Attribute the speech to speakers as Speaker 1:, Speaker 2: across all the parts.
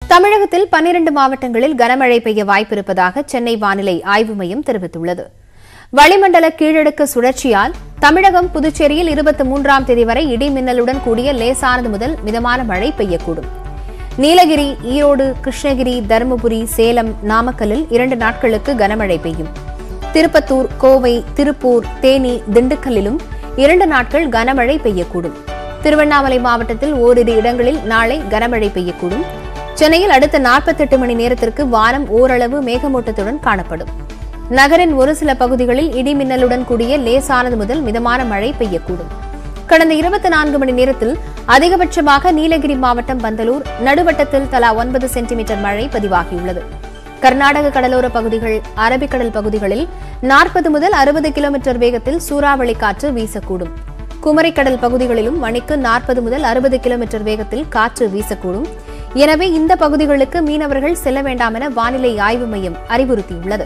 Speaker 1: தமிழகத்தில் பன்னிரண்டு மாவட்டங்களில் கனமழை பெய்ய வாய்ப்பிருப்பதாக சென்னை வானிலை ஆய்வு மையம் தெரிவித்துள்ளது வளிமண்டல கீழடுக்கு சுழற்சியால் தமிழகம் புதுச்சேரியில் இருபத்தி மூன்றாம் தேதி வரை இடி மின்னலுடன் கூடிய லேசானது முதல் மிதமான மழை பெய்யக்கூடும் நீலகிரி ஈரோடு கிருஷ்ணகிரி தருமபுரி சேலம் நாமக்கல்லில் இரண்டு நாட்களுக்கு கனமழை பெய்யும் திருப்பத்தூர் கோவை திருப்பூர் தேனி திண்டுக்கல்லிலும் இரண்டு நாட்கள் கனமழை பெய்யக்கூடும் திருவண்ணாமலை மாவட்டத்தில் ஓரிரு இடங்களில் நாளை கனமழை பெய்யக்கூடும் சென்னையில் அடுத்த 48 மணி நேரத்திற்கு வானம் ஓரளவு மேகமூட்டத்துடன் காணப்படும் நகரின் ஒரு சில பகுதிகளில் இடி மின்னலுடன் கூடிய லேசானது முதல் மிதமான மழை பெய்யக்கூடும் கடந்த இருபத்தி நான்கு மணி நேரத்தில் அதிகபட்சமாக நீலகிரி மாவட்டம் பந்தலூர் நடுவட்டத்தில் தலா ஒன்பது சென்டிமீட்டர் மழை பதிவாகியுள்ளது கர்நாடக கடலோர பகுதிகள் அரபிக்கடல் பகுதிகளில் நாற்பது முதல் அறுபது கிலோமீட்டர் வேகத்தில் சூறாவளி காற்று வீசக்கூடும் குமரிக்கடல் பகுதிகளிலும் மணிக்கு நாற்பது முதல் அறுபது கிலோமீட்டர் வேகத்தில் காற்று வீசக்கூடும் எனவே இந்த பகுதிகளுக்கு மீனவர்கள் செல்ல வேண்டாம் என வானிலை ஆய்வு மையம் அறிவுறுத்தியுள்ளது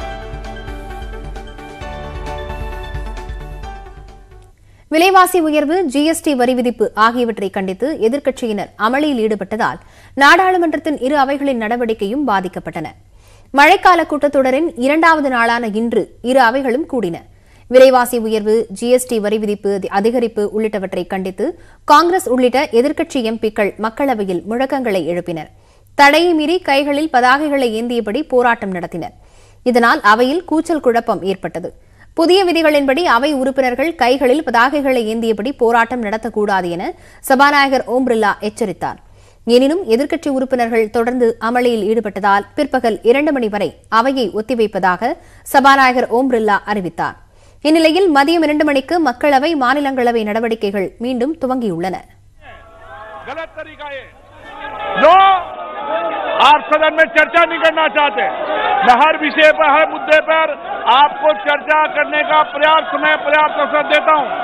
Speaker 1: விலைவாசி உயர்வு ஜிஎஸ்டி வரி விதிப்பு ஆகியவற்றை கண்டித்து எதிர்க்கட்சியினர் அமளியில் ஈடுபட்டதால் நாடாளுமன்றத்தின் இரு அவைகளின் நடவடிக்கையும் பாதிக்கப்பட்டன மழைக்கால கூட்டத்தொடரின் இரண்டாவது நாளான இன்று இரு அவைகளும் கூடின விலைவாசி உயர்வு ஜிஎஸ்டி வரி விதிப்பு அதிகரிப்பு உள்ளிட்டவற்றை கண்டித்து காங்கிரஸ் உள்ளிட்ட எதிர்க்கட்சி எம்பிக்கள் மக்களவையில் முழக்கங்களை எழுப்பினர் தடையை மீறி கைகளில் பதாகைகளை ஏந்தியபடி போராட்டம் நடத்தினர் இதனால் அவையில் கூச்சல் குழப்பம் ஏற்பட்டது புதிய விதிகளின்படி அவை உறுப்பினர்கள் கைகளில் பதாகைகளை ஏந்தியபடி போராட்டம் நடத்தக்கூடாது என சபாநாயகர் ஓம் பிர்லா எச்சரித்தார் எனினும் எதிர்க்கட்சி உறுப்பினர்கள் தொடர்ந்து அமளியில் ஈடுபட்டதால் பிற்பகல் இரண்டு மணி வரை அவையை ஒத்திவைப்பதாக சபாநாயகர் ஓம் பிர்லா அறிவித்தார் இந்நிலையில் மதியம் இரண்டு மணிக்கு மக்களவை மாநிலங்களவை நடவடிக்கைகள் மீண்டும் துவங்கியுள்ளன
Speaker 2: गलत तरीका है जो आप सदन में चर्चा नहीं करना चाहते मैं हर विषय पर हर मुद्दे पर आपको चर्चा करने का पर्याप्त समय पर्याप्त अवसर देता हूं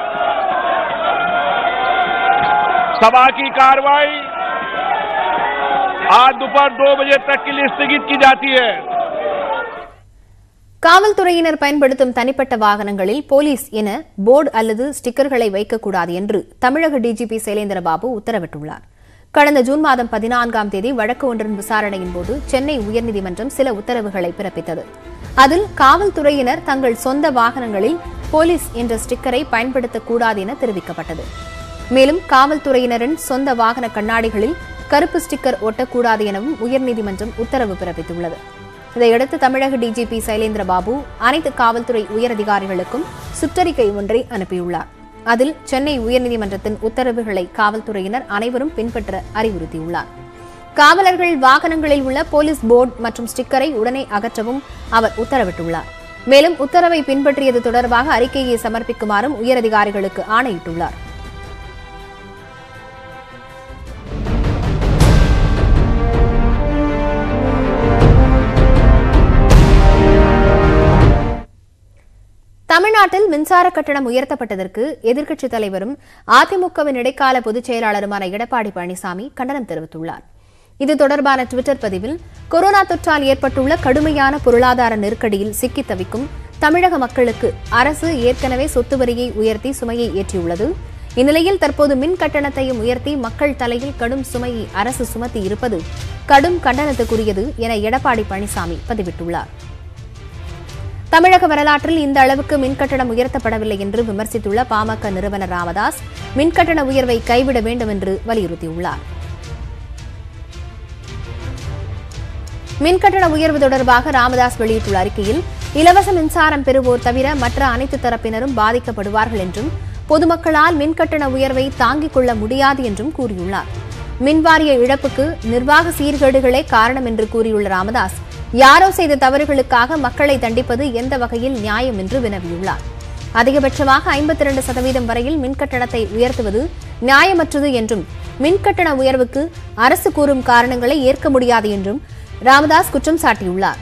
Speaker 2: सभा की कार्रवाई आज दोपहर दो बजे तक के लिए स्थगित की जाती है
Speaker 1: காவல்துறையினர் பயன்படுத்தும் தனிப்பட்ட வாகனங்களில் போலீஸ் என போர்டு அல்லது ஸ்டிக்கர்களை வைக்கக்கூடாது என்று தமிழக டிஜிபி சைலேந்திரபாபு உத்தரவிட்டுள்ளார் கடந்த ஜூன் மாதம் பதினான்காம் தேதி வழக்கு ஒன்றின் விசாரணையின் போது சென்னை உயர்நீதிமன்றம் சில உத்தரவுகளை பிறப்பித்தது அதில் காவல்துறையினர் தங்கள் சொந்த வாகனங்களில் போலீஸ் என்ற ஸ்டிக்கரை பயன்படுத்தக்கூடாது என தெரிவிக்கப்பட்டது மேலும் காவல்துறையினரின் சொந்த வாகன கண்ணாடிகளில் கருப்பு ஸ்டிக்கர் ஒட்டக்கூடாது எனவும் உயர்நீதிமன்றம் உத்தரவு பிறப்பித்துள்ளது இதையடுத்து தமிழக டிஜிபி சைலேந்திரபாபு அனைத்து காவல்துறை உயரதிகாரிகளுக்கும் சுற்றறிக்கை ஒன்றை அனுப்பியுள்ளார் அதில் சென்னை உயர்நீதிமன்றத்தின் உத்தரவுகளை காவல்துறையினர் அனைவரும் பின்பற்ற அறிவுறுத்தியுள்ளார் காவலர்கள் வாகனங்களில் உள்ள போலீஸ் போர்டு மற்றும் ஸ்டிக்கரை உடனே அகற்றவும் அவர் உத்தரவிட்டுள்ளார் மேலும் உத்தரவை பின்பற்றியது தொடர்பாக அறிக்கையை சமர்ப்பிக்குமாறும் உயரதிகாரிகளுக்கு ஆணையிட்டுள்ளார் தமிழ்நாட்டில் மின்சார கட்டணம் உயர்த்தப்பட்டதற்கு எதிர்க்கட்சித் தலைவரும் அதிமுகவின் இடைக்கால பொதுச் செயலாளருமான எடப்பாடி பழனிசாமி கண்டனம் தெரிவித்துள்ளார் இது தொடர்பான டுவிட்டர் பதிவில் கொரோனா தொற்றால் ஏற்பட்டுள்ள கடுமையான பொருளாதார நெருக்கடியில் சிக்கித் தவிக்கும் தமிழக மக்களுக்கு அரசு ஏற்கனவே சொத்து வரியை உயர்த்தி சுமையை ஏற்றியுள்ளது இந்நிலையில் தற்போது மின் கட்டணத்தையும் உயர்த்தி மக்கள் தலையில் கடும் சுமையை அரசு சுமத்தி இருப்பது கடும் கண்டனத்துக்குரியது என எடப்பாடி பழனிசாமி பதிவிட்டுள்ளார் தமிழக வரலாற்றில் இந்த அளவுக்கு மின்கட்டணம் உயர்த்தப்படவில்லை என்று விமர்சித்துள்ள பாமக நிறுவனர் ராமதாஸ் மின்கட்டண உயர்வை கைவிட வேண்டும் என்று வலியுறுத்தியுள்ளார் மின்கட்டண உயர்வு தொடர்பாக ராமதாஸ் வெளியிட்டுள்ள அறிக்கையில் இலவச மின்சாரம் பெறுவோர் தவிர மற்ற அனைத்து தரப்பினரும் பாதிக்கப்படுவார்கள் என்றும் பொதுமக்களால் மின்கட்டண உயர்வை தாங்கிக் கொள்ள முடியாது என்றும் கூறியுள்ளார் மின்வாரிய இழப்புக்கு நிர்வாக சீர்கேடுகளே காரணம் என்று கூறியுள்ள ராமதாஸ் யாரோ செய்த தவறுகளுக்காக மக்களை தண்டிப்பது எந்த வகையில் நியாயம் என்று வினவியுள்ளார் அதிகபட்சமாக ஐம்பத்தி இரண்டு சதவீதம் வரையில் மின்கட்டணத்தை உயர்த்துவது நியாயமற்றது என்றும் மின்கட்டண உயர்வுக்கு அரசு கூறும் காரணங்களை ஏற்க முடியாது என்றும் ராமதாஸ் குற்றம் சாட்டியுள்ளார்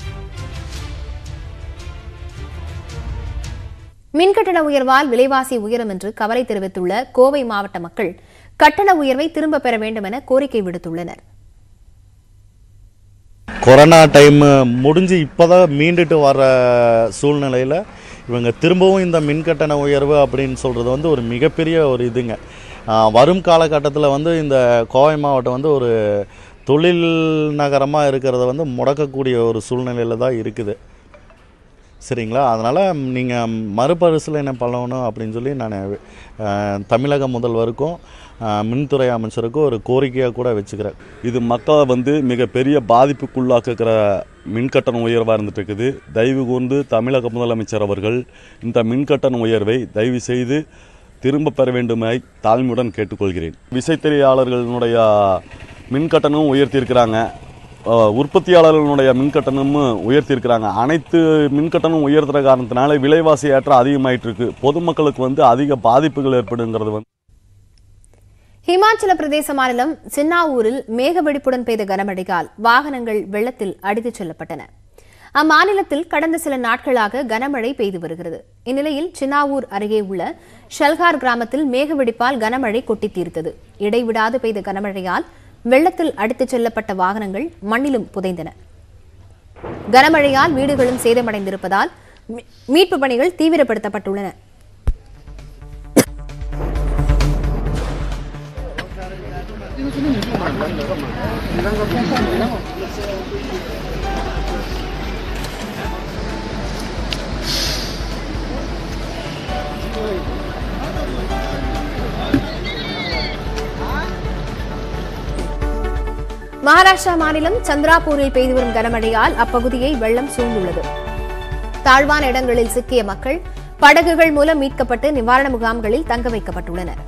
Speaker 1: மின்கட்டண உயர்வால் விலைவாசி உயரும் என்று கவலை தெரிவித்துள்ள கோவை மாவட்ட மக்கள் கட்டண உயர்வை திரும்ப பெற வேண்டும் என கோரிக்கை விடுத்துள்ளனர்
Speaker 3: கொரோனா டைம் முடிஞ்சு இப்போதான் மீண்டுட்டு வர சூழ்நிலையில் இவங்க திரும்பவும் இந்த மின்கட்டண உயர்வு அப்படின்னு சொல்கிறது வந்து ஒரு மிகப்பெரிய ஒரு இதுங்க ஆஹ் வரும் காலகட்டத்தில் வந்து இந்த கோவை மாவட்டம் வந்து ஒரு தொழில் நகரமாக இருக்கிறத வந்து முடக்கக்கூடிய ஒரு சூழ்நிலையில் தான் இருக்குது சரிங்களா அதனால் நீங்கள் மறுபரிசீலனை பண்ணணும் அப்படின்னு சொல்லி நான் அஹ், தமிழக முதல்வருக்கும் அஹ், மின்துறை அமைச்சருக்கும் ஒரு கோரிக்கையாக கூட வச்சுக்கிறேன்
Speaker 4: இது மக்களை வந்து மிகப்பெரிய பாதிப்புக்குள்ளாக்குகிற மின்கட்டண உயர்வாக இருந்துட்டு இருக்குது தயவு கூர்ந்து தமிழக முதலமைச்சர் அவர்கள் இந்த மின்கட்டண உயர்வை தயவு செய்து திரும்ப பெற வேண்டுமாய் தாழ்மையுடன் கேட்டுக்கொள்கிறேன் விசைத்தறியாளர்களுடைய மின்கட்டணமும் உயர்த்தியிருக்கிறாங்க அஹ், உற்பத்தியாளர்களுடைய மின்கட்டணமும் உயர்த்தியிருக்கிறாங்க அனைத்து மின்கட்டணம் உயர்த்துற காரணத்தினால விலைவாசி ஏற்றம் அதிகமாயிட்டு இருக்கு பொதுமக்களுக்கு வந்து அதிக பாதிப்புகள் ஏற்படுங்கிறது வந்து
Speaker 1: ஹிமாச்சல பிரதேச மாநிலம் சின்னாவூரில் மேக வெடிப்புடன் பெய்த கனமழையால் வாகனங்கள் வெள்ளத்தில் அடித்துச் செல்லப்பட்டன அம்மாநிலத்தில் கடந்த சில நாட்களாக கனமழை பெய்து வருகிறது இந்நிலையில் சின்னாவூர் அருகே உள்ள ஷல்கார் கிராமத்தில் மேக வெடிப்பால் கனமழை கொட்டித் தீர்த்தது இடைவிடாது பெய்த கனமழையால் வெள்ளத்தில் அடித்துச் செல்லப்பட்ட வாகனங்கள் மண்ணிலும் புதைந்தன கனமழையால் வீடுகளும் சேதமடைந்திருப்பதால் மீ- மீட்புப் பணிகள் தீவிரப்படுத்தப்பட்டுள்ளன மகாராஷ்டிரா மாநிலம் சந்திராபூரில் பெய்து வரும் கனமழையால் அப்பகுதியை வெள்ளம் சூழ்ந்துள்ளது தாழ்வான இடங்களில் சிக்கிய மக்கள் படகுகள் மூலம் மீட்கப்பட்டு நிவாரண முகாம்களில் தங்க வைக்கப்பட்டுள்ளனர்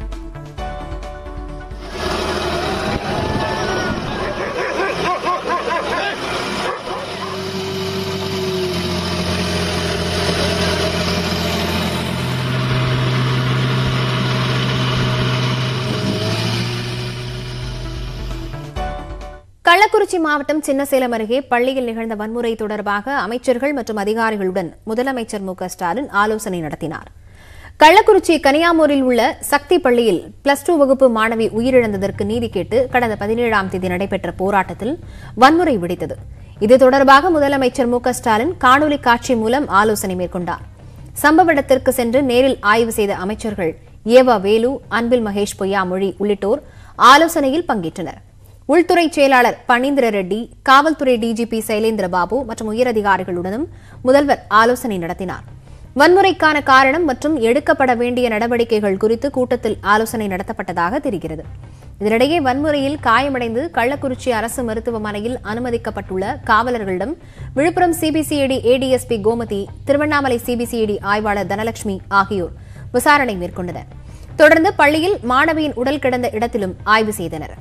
Speaker 1: கள்ளக்குறிச்சி மாவட்டம் சின்னசேலம் அருகே பள்ளியில் நிகழ்ந்த வன்முறை தொடர்பாக அமைச்சர்கள் மற்றும் அதிகாரிகளுடன் முதலமைச்சர் மு க ஸ்டாலின் ஆலோசனை நடத்தினார் கள்ளக்குறிச்சி கனியாமூரில் உள்ள சக்தி பள்ளியில் பிளஸ் டூ வகுப்பு மாணவி உயிரிழந்ததற்கு நீதி கேட்டு கடந்த பதினேழாம் தேதி நடைபெற்ற போராட்டத்தில் வன்முறை வெடித்தது இது தொடர்பாக முதலமைச்சர் மு க ஸ்டாலின் காணொலி காட்சி மூலம் ஆலோசனை மேற்கொண்டார் சம்பவ இடத்திற்கு சென்று நேரில் ஆய்வு செய்த அமைச்சர்கள் ஏவா வேலு அன்பில் மகேஷ் பொய்யாமொழி உள்ளிட்டோர் ஆலோசனையில் பங்கேற்றனர் உள்துறை செயலாளர் பனீந்திர ரெட்டி காவல்துறை டிஜிபி சைலேந்திர பாபு மற்றும் உயரதிகாரிகளுடனும் முதல்வர் ஆலோசனை நடத்தினார் வன்முறைக்கான காரணம் மற்றும் எடுக்கப்பட வேண்டிய நடவடிக்கைகள் குறித்து கூட்டத்தில் ஆலோசனை நடத்தப்பட்டதாக தெரிகிறது இதனிடையே வன்முறையில் காயமடைந்து கள்ளக்குறிச்சி அரசு மருத்துவமனையில் அனுமதிக்கப்பட்டுள்ள காவலர்களிடம் Villupuram CBCID ADSP Gomathi Tiruvannamalai CBCID ஆய்வாளர் தனலட்சுமி ஆகியோர் விசாரணை மேற்கொண்டனர் தொடர்ந்து பள்ளியில் மாணவியின் உடல் கிடந்த இடத்திலும் ஆய்வு செய்தனர்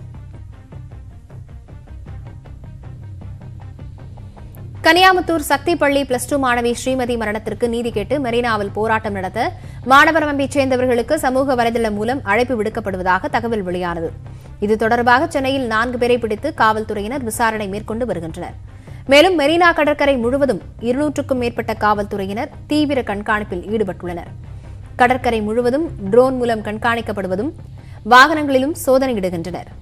Speaker 1: கனியாமுத்தூர் சக்தி பள்ளி பிளஸ் டூ மாணவி ஸ்ரீமதி மரணத்திற்கு நீதி கேட்டு மெரினாவில் போராட்டம் நடத்த மாணவர் அமைப்பைச் சேர்ந்தவர்களுக்கு சமூக வலைதளம் மூலம் அழைப்பு விடுக்கப்படுவதாக தகவல் வெளியானது இது தொடர்பாக சென்னையில் நான்கு பேரை பிடித்து காவல்துறையினர் விசாரணை மேற்கொண்டு வருகின்றனர் மேலும் மெரினா கடற்கரை முழுவதும் இருநூற்றுக்கும் மேற்பட்ட காவல்துறையினர் தீவிர கண்காணிப்பில் ஈடுபட்டுள்ளனர் கடற்கரை முழுவதும் ட்ரோன் மூலம் கண்காணிக்கப்படுவதும் வாகனங்களிலும் சோதனையிடுகின்றனர்